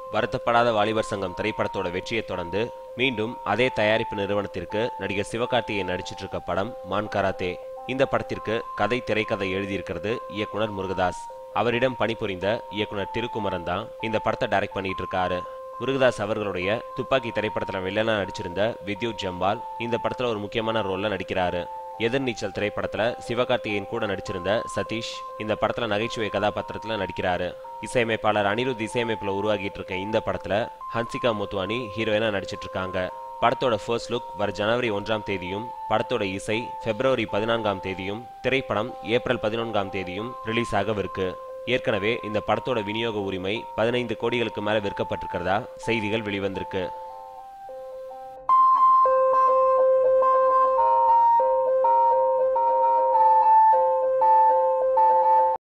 வருத்தப்படாத வாலிபர் சங்கம் திரைப்படத்தோட வெற்றியை தொடர்ந்து மீண்டும் அதே தயாரிப்பு நிறுவனத்திற்கு நடிகர் சிவகார்த்திகேயன் நடிச்சிட்டு இருக்க படம் மான் கராத்தே இந்த படத்திற்கு கதை திரைக்கதை எழுதியிருக்கிறது இயக்குனர் முருகதாஸ் அவரிடம் பணிபுரிந்த இயக்குனர் திருக்குமரன் தான் இந்த படத்தை டைரக்ட் பண்ணிட்டு இருக்காரு முருகதாஸ் அவர்களுடைய துப்பாக்கி திரைப்படத்துல வில்லனா நடிச்சிருந்த வித்யுத் ஜம்பால் இந்த படத்துல ஒரு முக்கியமான ரோல்ல நடிக்கிறாரு எதிர்நீச்சல் திரைப்படத்துல சிவகார்த்திகேயன் கூட நடிச்சிருந்த சதீஷ் இந்த படத்துல நகைச்சுவை கதாபாத்திரத்துல நடிக்கிறாரு இசையமைப்பாளர் அனிருத் இசையமைப்புல உருவாகிட்டு இருக்க இந்த படத்துல ஹன்சிகா மோத்வானி ஹீரோயினா நடிச்சிட்டு இருக்காங்க படத்தோட ஃபர்ஸ்ட் லுக் வர ஜனவரி ஒன்றாம் தேதியும் படத்தோட இசை பிப்ரவரி பதினான்காம் தேதியும் திரைப்படம் ஏப்ரல் பதினொன்றாம் தேதியும் ரிலீஸ் ஆகவிருக்கு ஏற்கனவே இந்த படத்தோட விநியோக உரிமை பதினைந்து கோடிகளுக்கு மேல விற்கப்பட்டிருக்கிறதா செய்திகள் வெளிவந்திருக்கு